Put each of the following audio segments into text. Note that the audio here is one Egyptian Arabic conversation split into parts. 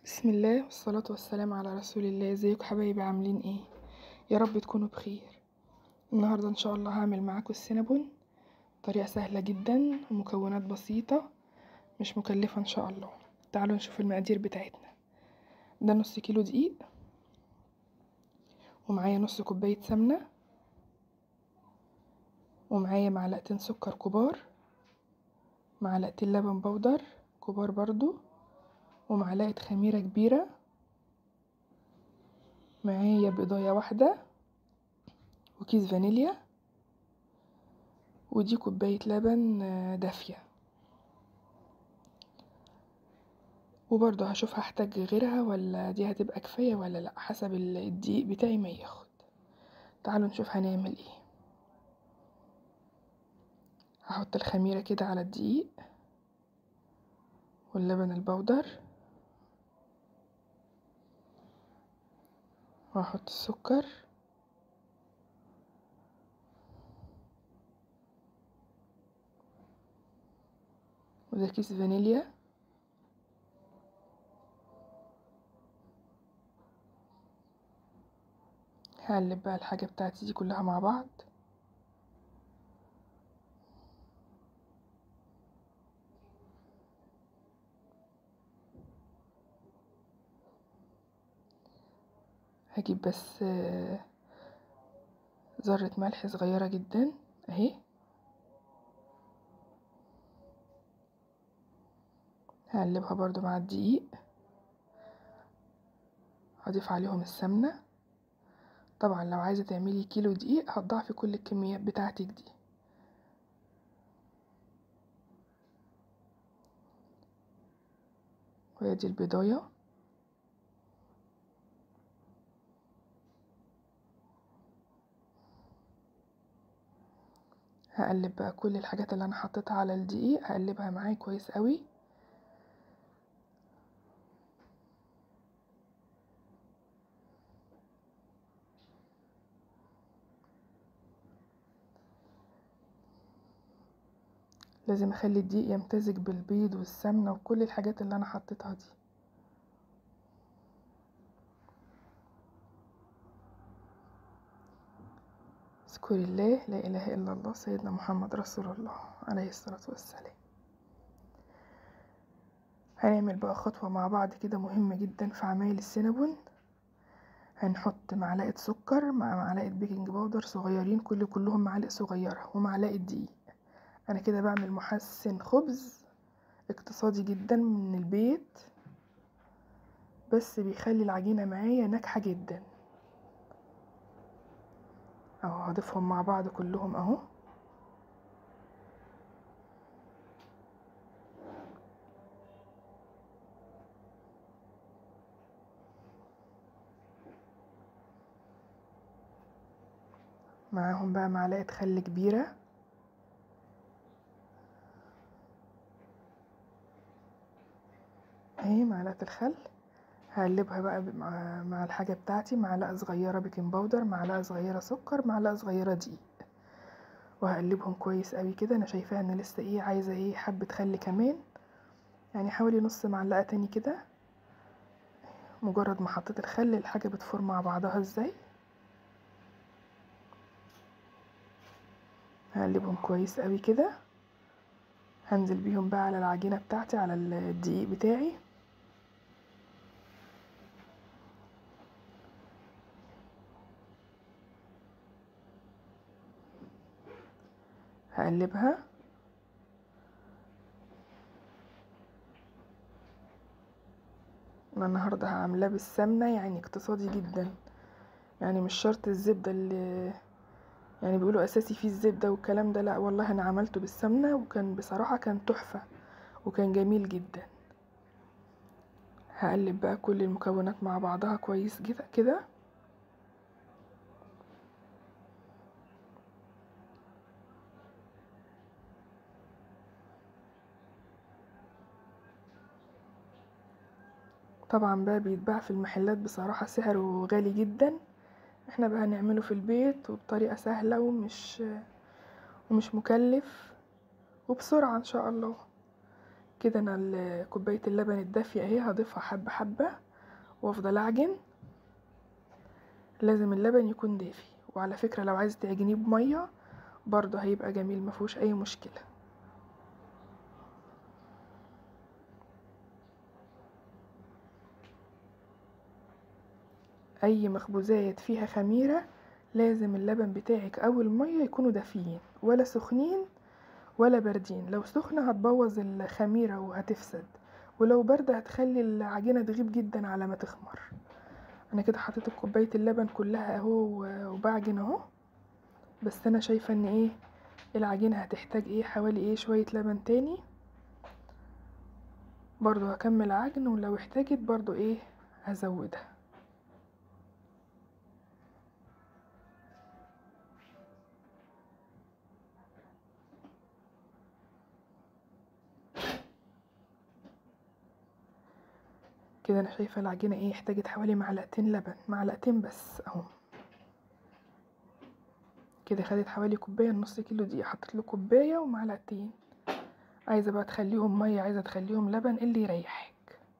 بسم الله والصلاة والسلام على رسول الله ازيكم حبايبي عاملين ايه يا رب تكونوا بخير النهاردة ان شاء الله هعمل معاكم السينابون طريقة سهلة جدا ومكونات بسيطة مش مكلفة ان شاء الله تعالوا نشوف المقادير بتاعتنا ده نص كيلو دقيق ومعايا نص كوباية سمنة ومعايا معلقتين سكر كبار معلقتين لبن بودر كبار برضو ومعلقة خميرة كبيرة معايا بيضاية واحدة وكيس فانيليا ودي كوباية لبن دافية وبرضه هشوف هحتاج غيرها ولا دي هتبقى كفاية ولا لا حسب الدقيق بتاعي ما ياخد تعالوا نشوف هنعمل ايه هحط الخميرة كده على الدقيق واللبن البودر وهحط السكر وده كيس فانيليا هقلب بقى الحاجة بتاعتي دي كلها مع بعض هجيب بس ذرة ملح صغيرة جدا اهي هقلبها برضو مع الدقيق هضيف عليهم السمنة طبعا لو عايزة تعملي كيلو دقيق هتضاعفي كل الكميات بتاعتك دي وادي البضايه هقلب بقى كل الحاجات اللي انا حطيتها على الدقيق هقلبها معايا كويس قوي لازم اخلي الدقيق يمتزج بالبيض والسمنه وكل الحاجات اللي انا حطيتها دي اذكر الله لا اله الا الله سيدنا محمد رسول الله عليه الصلاه والسلام هنعمل بقى خطوه مع بعض كده مهمه جدا في عمايل السينابون هنحط معلقه سكر مع معلقه بيكنج باودر صغيرين كل كلهم معالق صغيره ومعلقه دقيق انا كده بعمل محسن خبز اقتصادي جدا من البيت بس بيخلي العجينه معايا ناجحه جدا اهو هضيفهم مع بعض كلهم اهو معاهم بقى معلقة خل كبيرة اهي معلقة الخل هقلبها بقى مع, مع الحاجة بتاعتي معلقة صغيرة بيكنج باودر معلقة صغيرة سكر معلقة صغيرة دقيق وهقلبهم كويس قوي كده انا شايفاها ان لسه ايه عايزة ايه حبة خل كمان يعني حوالي نص معلقة تاني كده مجرد ما حطيت الخل الحاجة بتفور مع بعضها ازاي هقلبهم كويس قوي كده هنزل بيهم بقى على العجينة بتاعتي على الدقيق بتاعي هقلبها انا النهارده هعملاه بالسمنه يعني اقتصادي جدا يعني مش شرط الزبده اللي يعني بيقولوا اساسي فيه الزبده والكلام ده لا والله انا عملته بالسمنه وكان بصراحه كان تحفه وكان جميل جدا هقلب بقى كل المكونات مع بعضها كويس كده كده طبعا بقى بيتباع في المحلات بصراحة سعره غالي جدا احنا بقى هنعمله في البيت وبطريقة سهلة ومش ومش مكلف وبسرعة ان شاء الله كده انا ال- كوبايه اللبن الدافيه اهي هضيفها حبه حبه وافضل اعجن لازم اللبن يكون دافي وعلى فكره لو عايز تعجنيه بميه برضه هيبقى جميل مفيهوش اي مشكله اي مخبوزات فيها خميره لازم اللبن بتاعك او الميه يكونوا دافيين ولا سخنين ولا باردين لو سخنه هتبوظ الخميره وهتفسد ولو بارده هتخلي العجينه تغيب جدا على ما تخمر انا كده حطيت كوبايه اللبن كلها اهو و- وبعجن اهو بس انا شايفه ان ايه العجينه هتحتاج ايه حوالي ايه شويه لبن تاني برضو هكمل عجن ولو احتاجت برضو ايه هزودها كده انا شايفه العجينه ايه احتاجت حوالي معلقتين لبن معلقتين بس اهو كده خدت حوالي كوبايه نص كيلو دقيق حطيت له كوبايه ومعلقتين عايزه بقى تخليهم ميه عايزه تخليهم لبن اللي يريحك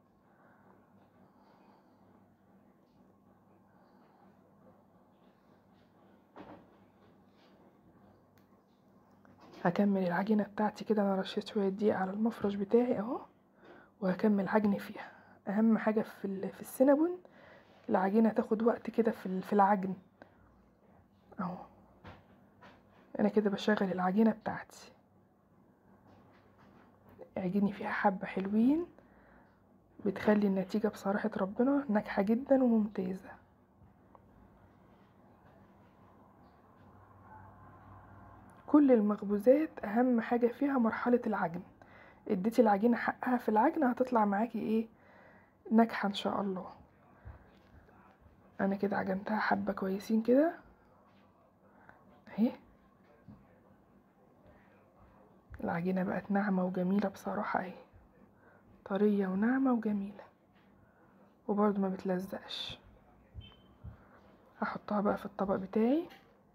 هكمل العجينه بتاعتي كده انا رشيت شويه دقيق على المفرش بتاعي اهو وهكمل عجن فيها اهم حاجه في ال- في السينابون العجينه تاخد وقت كده في ال- في العجن اهو انا كده بشغل العجينه بتاعتي اعجني فيها حبه حلوين بتخلي النتيجه بصراحه ربنا ناجحه جدا وممتازه كل المخبوزات اهم حاجه فيها مرحله العجن اديتي العجينه حقها في العجن هتطلع معاكي ايه ناجحه ان شاء الله انا كده عجنتها حبه كويسين كده اهي العجينه بقت ناعمه وجميله بصراحه اهي طريه وناعمه وجميله وبرضه ما بتلزقش هحطها بقى في الطبق بتاعي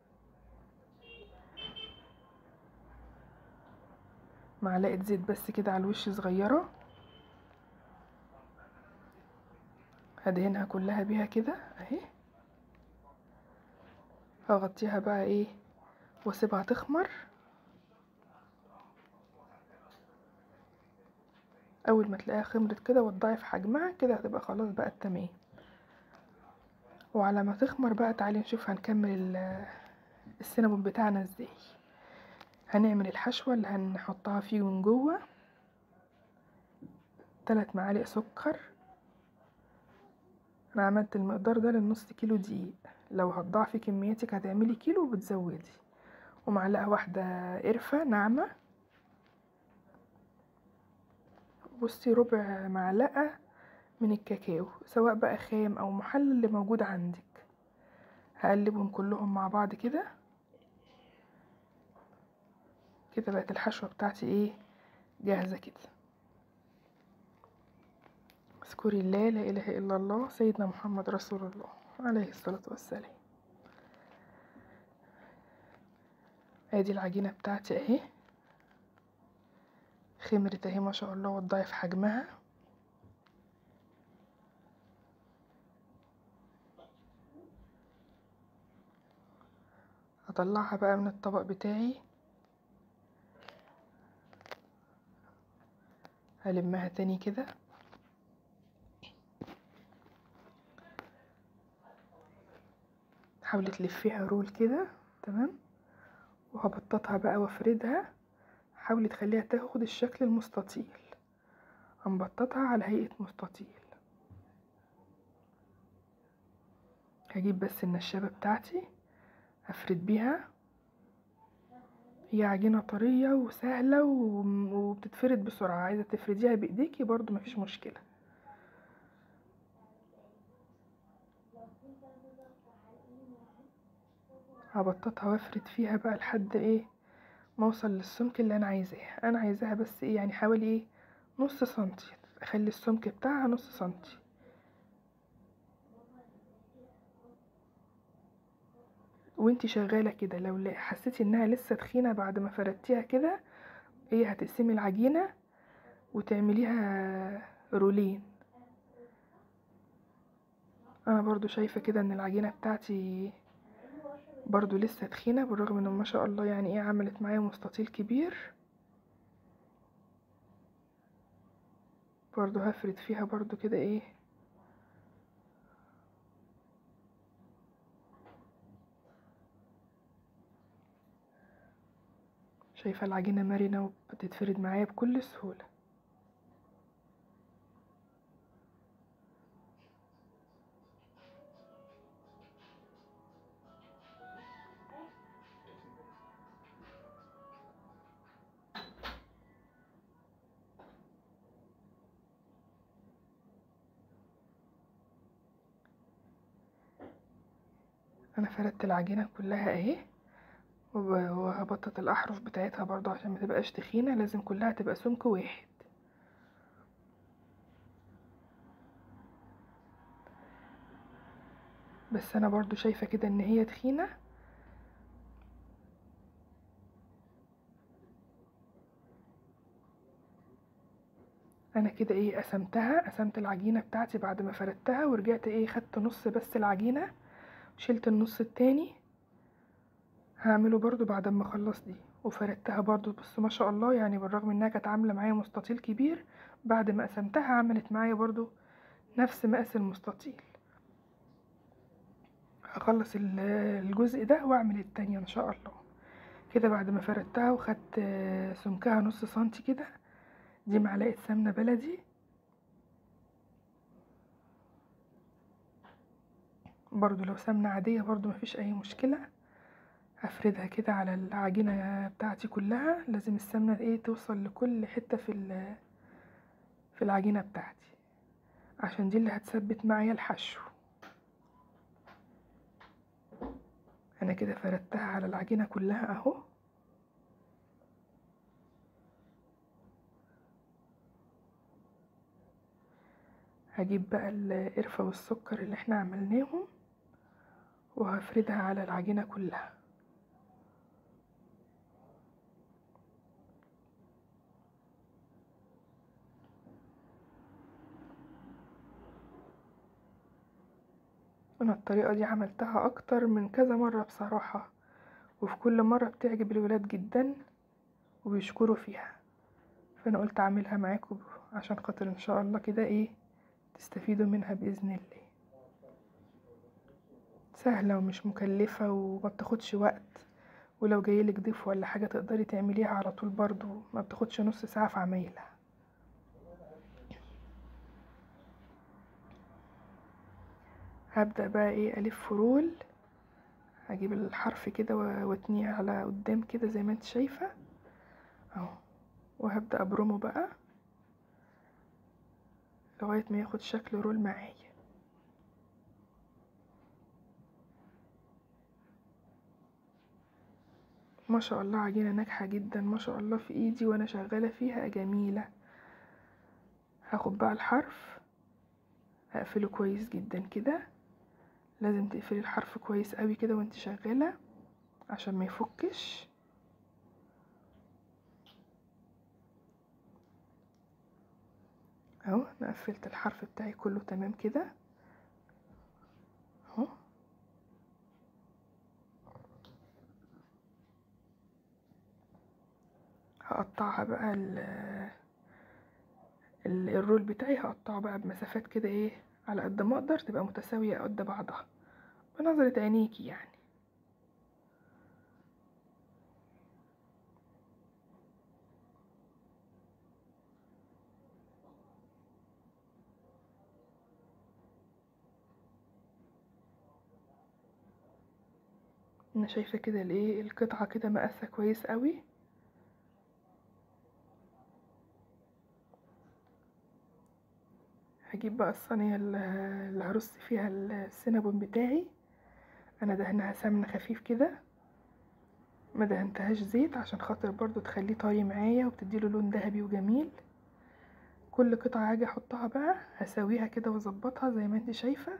معلقه زيت بس كده على الوش صغيره هدهنها كلها بيها كده اهي هغطيها بقى ايه واسيبها تخمر اول ما تلاقيها خمرت كده وتضاعف حجمها كده هتبقى خلاص بقى تمام وعلى ما تخمر بقى تعالي نشوف هنكمل ال- السينابون بتاعنا ازاي هنعمل الحشوة اللي هنحطها فيه من جوه تلات معالق سكر انا عملت المقدار ده للنص كيلو دقيق لو هتضاعفي كمياتك هتعملي كيلو وبتزودي ومعلقة واحدة قرفة ناعمة بصي ربع معلقة من الكاكاو سواء بقى خام او محلى اللي موجود عندك هقلبهم كلهم مع بعض كده كده بقت الحشوة بتاعتي ايه جاهزة كده اذكري الله لا اله الا الله سيدنا محمد رسول الله عليه الصلاة والسلام ادي العجينة بتاعتي اهي خمرت اهي ما شاء الله وتضاعف حجمها هطلعها بقى من الطبق بتاعي هلمها تاني كده حاولي تلفيها رول كده تمام وهبططها بقى وافردها حاولي تخليها تاخد الشكل المستطيل هنبططها على هيئة مستطيل هجيب بس النشابة بتاعتي هفرد بيها هي عجينة طرية وسهلة و- وبتتفرد بسرعة عايزة تفرديها بإيديكي برضو مفيش مشكلة هبططها وافرد فيها بقى لحد ايه ما اوصل للسمك اللي انا عايزاه انا عايزاها بس ايه يعني حوالي ايه نص سنتي اخلي السمك بتاعها نص سنتي وانتي شغالة كده لو لا- حسيتي انها لسه تخينة بعد ما فردتيها كده ايه هتقسمي العجينة وتعمليها رولين انا برضو شايفة كده ان العجينة بتاعتي برضو لسه تخينة بالرغم ان ما شاء الله يعني ايه عملت معايا مستطيل كبير برضو هفرد فيها برضو كده ايه شايفة العجينة مرنة وبتتفرد معايا بكل سهولة انا فردت العجينة كلها اهي وب- وهبطط الاحرف بتاعتها برضو عشان ما تبقاش تخينة لازم كلها تبقى سمك واحد بس انا برضو شايفة كده ان هي تخينة انا كده ايه قسمتها قسمت العجينة بتاعتي بعد ما فردتها ورجعت ايه خدت نص بس العجينة شلت النص التاني هعمله برضو بعد ما اخلص دي وفردتها برضو بس ما شاء الله يعني بالرغم انها كانت عاملة معايا مستطيل كبير بعد ما قسمتها عملت معايا برضو نفس مقاس المستطيل هخلص ال- الجزء ده واعمل التانية ان شاء الله كده بعد ما فردتها وخدت آه، سمكها نص سنتي كده دي معلقة سمنة بلدي برضو لو سمنة عادية برضو مفيش اي مشكلة هفردها كده على العجينة بتاعتي كلها لازم السمنة ايه توصل لكل حتة في ال- في العجينة بتاعتي عشان دي اللي هتثبت معايا الحشو انا كده فردتها على العجينة كلها اهو هجيب بقى القرفة والسكر اللي احنا عملناهم وهفردها على العجينة كلها انا الطريقة دي عملتها اكتر من كذا مرة بصراحة وفي كل مرة بتعجب الولاد جدا وبيشكروا فيها فانا قلت اعملها معاكم عشان خاطر ان شاء الله كده ايه تستفيدوا منها باذن الله سهلة ومش مكلفة وما بتاخدش وقت ولو جايلك ضيف ولا حاجة تقدري تعمليها على طول برضو ما بتاخدش نص ساعة في عمايلها هبدأ بقى ايه ألف رول هجيب الحرف كده و- واتنيه على قدام كده زي ما انت شايفة اهو وهبدأ ابرمه بقى لغاية ما ياخد شكل رول معايا ما شاء الله عجينة ناجحة جدا ما شاء الله في ايدي وانا شغالة فيها جميلة هاخد بقى الحرف هقفله كويس جدا كده لازم تقفلي الحرف كويس قوي كده وانت شغالة عشان ما يفكش اهو انا قفلت الحرف بتاعي كله تمام كده اهو هقطعها بقى ال ال- الرول بتاعي هقطعه بقى بمسافات كده ايه على قد ما اقدر تبقى متساوية قد بعضها بنظرة عينيكي يعني انا شايفة كده الايه القطعة كده مقاسة كويس قوي هجيب بقى الصينية اللي اللي هرص فيها السينابون بتاعي انا دهنها سمنة خفيف كده ما دهنتهاش زيت عشان خاطر برضو تخليه طري معايا وبتديله لون ذهبي وجميل كل قطعة هاجي احطها بقى هسويها كده واظبطها زي ما انت شايفة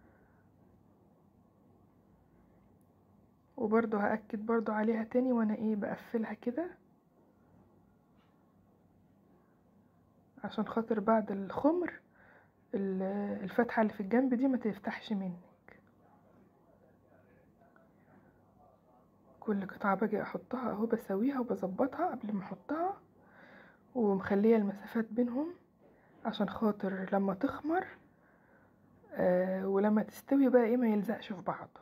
وبرضو هأكد برضو عليها تاني وانا ايه بقفلها كده عشان خاطر بعد الخمر ال- الفتحة اللي في الجنب دي ما تفتحش منك كل قطعة باجي احطها اهو بسويها وبظبطها قبل ما احطها ومخلية المسافات بينهم عشان خاطر لما تخمر آه ولما تستوي بقى ايه ما يلزقش في بعضه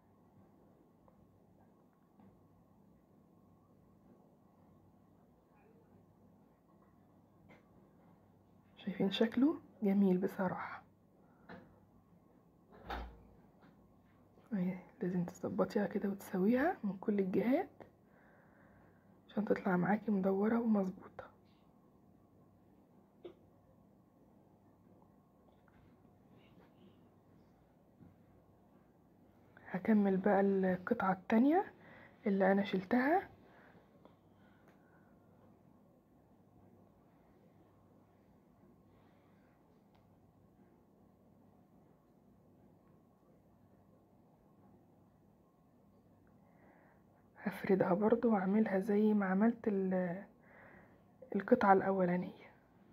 شايفين شكله جميل بصراحة اهي لازم تظبطيها كده وتسويها من كل الجهات عشان تطلع معاكي مدورة ومظبوطة هكمل بقى القطعة التانية اللي انا شلتها هفردها برضو واعملها زي ما عملت ال- القطعة الاولانية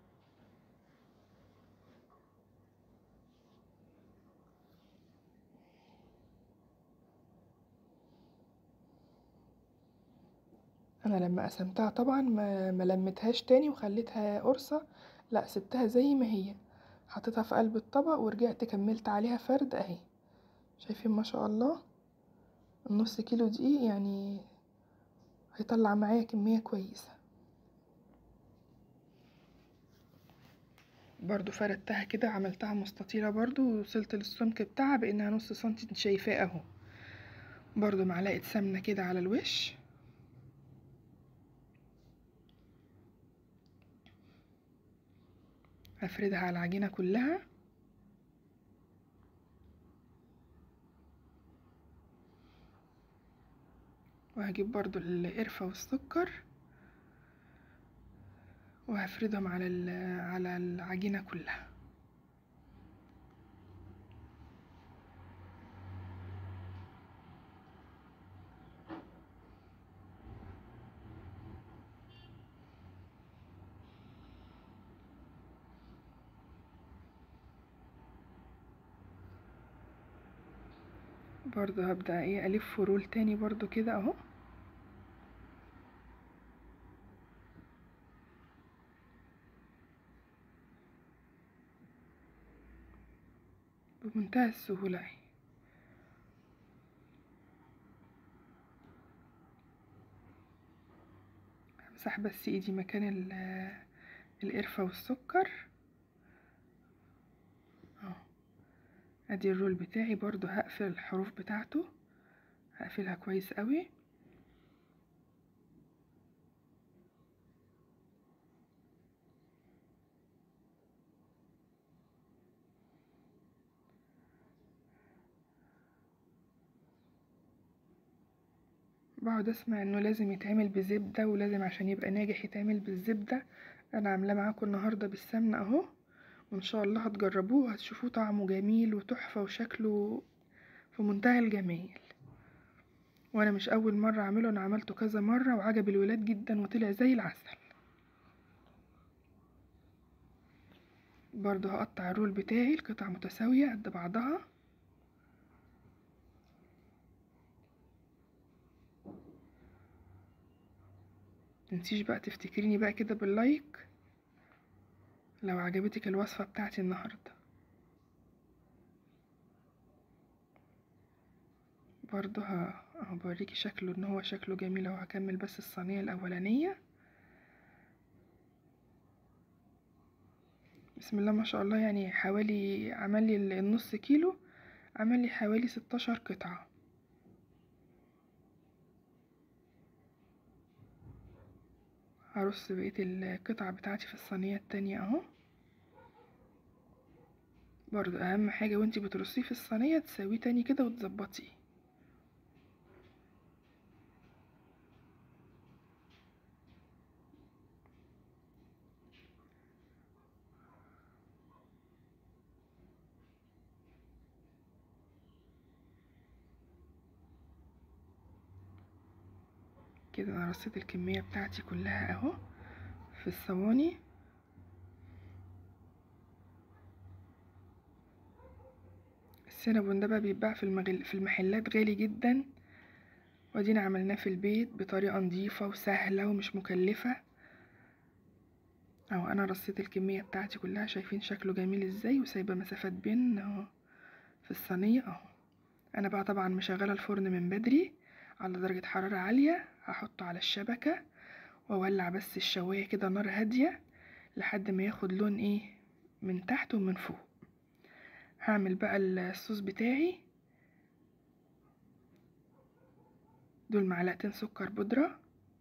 انا لما قسمتها طبعا ما ما لمتهاش تاني وخليتها قرصة لا سبتها زي ما هي حطيتها في قلب الطبق ورجعت كملت عليها فرد اهي شايفين ما شاء الله النص كيلو دقيق يعني هيطلع معايا كمية كويسة برضو فردتها كده عملتها مستطيلة برضو ووصلت للسمك بتاعها بانها نص سنتي انت شايفاه اهو برضو معلقة سمنة كده على الوش هفردها على العجينة كلها وهجيب برضو القرفة والسكر وهفردهم على ال- على العجينة كلها برضو هبدأ ايه الف رول تاني برضو كده اهو بمنتهى السهولة اهي همسح بس ايدي مكان ال- القرفة والسكر اهو ادي الرول بتاعي برضو هقفل الحروف بتاعته هقفلها كويس قوي بقعد اسمع انه لازم يتعمل بزبدة ولازم عشان يبقى ناجح يتعمل بالزبدة انا عاملاه معاكم النهاردة بالسمنة اهو وان شاء الله هتجربوه وهتشوفوه طعمه جميل وتحفة وشكله في منتهى الجمال وانا مش اول مرة اعمله انا عملته كذا مرة وعجب الولاد جدا وطلع زي العسل برضو هقطع الرول بتاعي القطع متساوية قد بعضها متنسيش بقى تفتكريني بقى كده باللايك لو عجبتك الوصفة بتاعتي النهاردة برضو ه- اهو بوريكي شكله ان هو شكله جميل اهو هكمل بس الصينية الاولانية بسم الله ما شاء الله يعني حوالي عمل لي النص كيلو عمل لي حوالي ستاشر قطعة هرص بقية القطع بتاعتي في الصينية التانية اهو برضو اهم حاجة وانتي بترصيه في الصينية تسويه تاني كده وتظبطيه كده انا رصيت الكمية بتاعتي كلها اهو في الصواني السينابون ده بقى بيتباع في المغل... في المحلات غالي جدا ودينا عملناه في البيت بطريقة نظيفة وسهلة ومش مكلفة اهو انا رصيت الكمية بتاعتي كلها شايفين شكله جميل ازاي وسايبة مسافات بين اهو في الصينية اهو انا بقى طبعا مشغلة الفرن من بدري على درجة حرارة عالية هحطه على الشبكة واولع بس الشواية كده نار هادية لحد ما ياخد لون ايه من تحت ومن فوق هعمل بقى الصوص بتاعي دول معلقتين سكر بودرة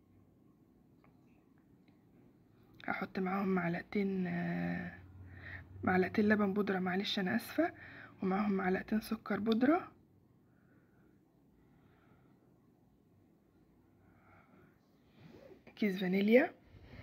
هحط معاهم معلقتين معلقتين لبن بودرة معلش انا اسفة ومعاهم معلقتين سكر بودرة كيس فانيليا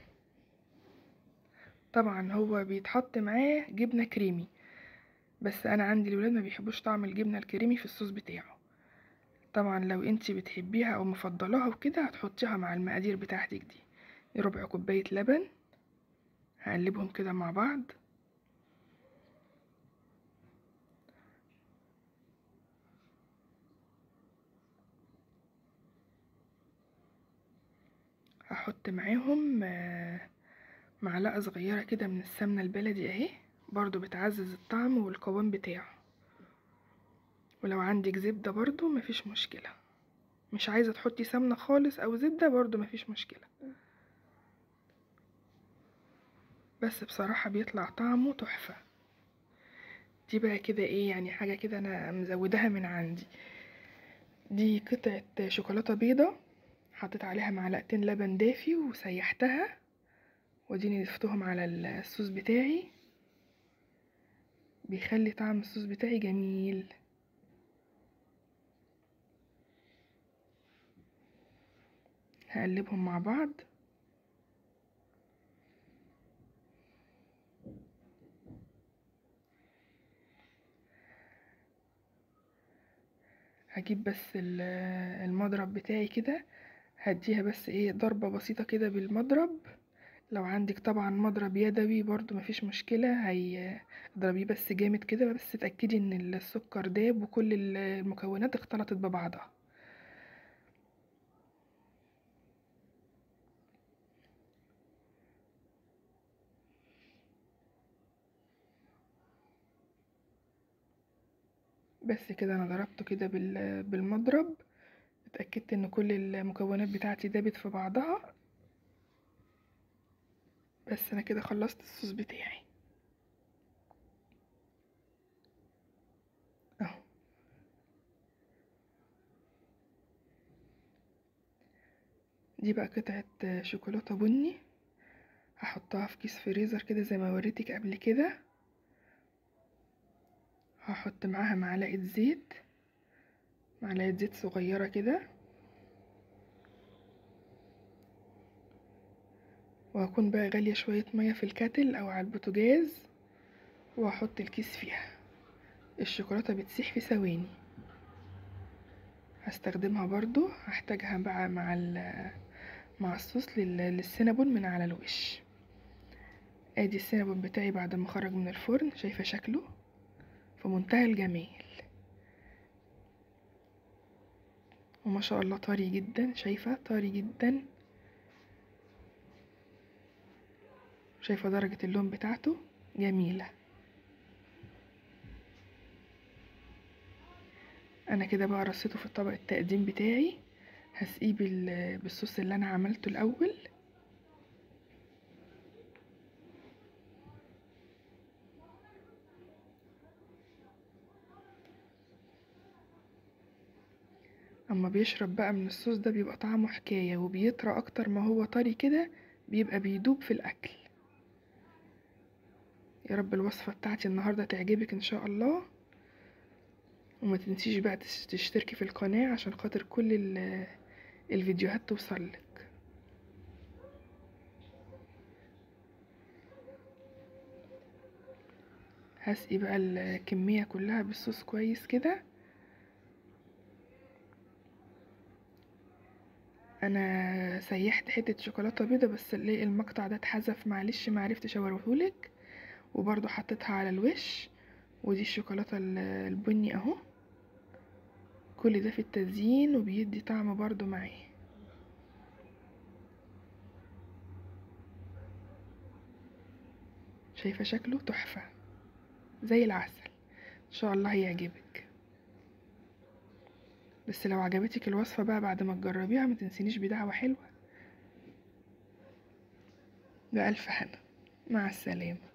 طبعا هو بيتحط معاه جبنة كريمي بس انا عندي الولاد ما بيحبوش طعم الجبنة الكريمي في الصوص بتاعه طبعا لو انتي بتحبيها او مفضلاها وكده هتحطيها مع المقادير بتاعتك دي ربع كوباية لبن هقلبهم كده مع بعض هحط معاهم معلقة صغيرة كده من السمنة البلدي اهي برضو بتعزز الطعم والقوام بتاعه ولو عندك زبدة برضو مفيش مشكلة مش عايزة تحطي سمنة خالص او زبدة برضو مفيش مشكلة بس بصراحة بيطلع طعمه تحفة دي بقى كده ايه يعني حاجة كده انا مزودها من عندي دي قطعة شوكولاتة بيضة حطيت عليها معلقتين لبن دافي وسيحتها واديني ضفتهم على الصوص بتاعي بيخلي طعم الصوص بتاعي جميل هقلبهم مع بعض هجيب بس المضرب بتاعي كده هديها بس ايه ضربة بسيطة كده بالمضرب لو عندك طبعا مضرب يدوي برضو مفيش مشكلة هي اضربيه بس جامد كده بس اتأكدي ان السكر داب وكل المكونات اختلطت ببعضها بس كده انا ضربته كده بالمضرب اتأكدت ان كل المكونات بتاعتي دابت في بعضها بس انا كده خلصت الصوص بتاعي اهو دي بقى قطعة شوكولاتة بني هحطها في كيس فريزر كده زي ما وريتك قبل كده هحط معاها معلقة زيت معلقة زيت صغيرة كده وهكون بقى غالية شوية مية في الكاتل او على البوتاجاز وهحط الكيس فيها الشوكولاتة بتسيح في ثواني هستخدمها برضو هحتاجها بقى مع مع الصوص للسينابون من على الوش ادي السينابون بتاعي بعد ما خرج من الفرن شايفة شكله في منتهى الجمال وما شاء الله طري جدا شايفة طري جدا شايفة درجة اللون بتاعته جميلة انا كده بقى رصيته في الطبق التقديم بتاعي هسقيه بالصوص اللي انا عملته الاول اما بيشرب بقى من الصوص ده بيبقى طعمه حكاية وبيطرى اكتر ما هو طري كده بيبقى بيدوب في الاكل يا رب الوصفة بتاعتي النهاردة تعجبك ان شاء الله وما تنسيش بقى تشتركي في القناة عشان خاطر كل الفيديوهات توصلك هسقي بقى الكمية كلها بالصوص كويس كده انا سيحت حته شوكولاته بيضه بس اللي المقطع ده اتحذف معلش معرفتش اوريهولك وبرضو حطيتها على الوش ودي الشوكولاتة ال- البني اهو كل ده في التزيين وبيدي طعم برضو معاه شايفة شكله تحفة زي العسل ان شاء الله هيعجبك بس لو عجبتك الوصفة بقى بعد ما تجربيها ما تنسينيش بدعوة حلوة بألف هنا مع السلامة